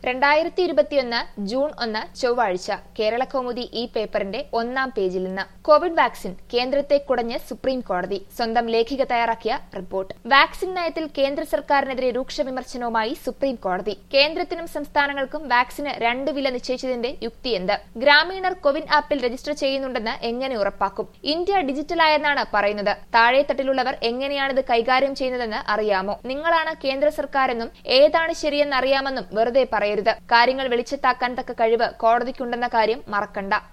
രണ്ടായിരത്തി ഇരുപത്തിയൊന്ന് ജൂൺ ഒന്ന് ചൊവ്വാഴ്ച കേരള കൗമുദി ഈ പേപ്പറിന്റെ ഒന്നാം പേജിൽ നിന്ന് കോവിഡ് വാക്സിൻ കേന്ദ്രത്തെ കുടഞ്ഞ് സുപ്രീം കോടതി സ്വന്തം ലേഖിക തയ്യാറാക്കിയ റിപ്പോർട്ട് വാക്സിൻ നയത്തിൽ കേന്ദ്ര സർക്കാരിനെതിരെ രൂക്ഷ വിമർശനവുമായി സുപ്രീം കോടതി കേന്ദ്രത്തിനും സംസ്ഥാനങ്ങൾക്കും വാക്സിന് രണ്ട് വില നിശ്ചയിച്ചതിന്റെ യുക്തി എന്ത് ഗ്രാമീണർ കോവിൻ ആപ്പിൽ രജിസ്റ്റർ ചെയ്യുന്നുണ്ടെന്ന് എങ്ങനെ ഉറപ്പാക്കും ഇന്ത്യ ഡിജിറ്റലായെന്നാണ് പറയുന്നത് താഴെത്തട്ടിലുള്ളവർ എങ്ങനെയാണിത് കൈകാര്യം ചെയ്യുന്നതെന്ന് അറിയാമോ നിങ്ങളാണ് കേന്ദ്ര സർക്കാരെന്നും ഏതാണ് ശരിയെന്ന് അറിയാമെന്നും വെറുതെ പറയരുത് കാര്യങ്ങൾ വെളിച്ചത്താക്കാൻ തക്ക കഴിവ് കോടതിക്കുണ്ടെന്ന കാര്യം മറക്കണ്ട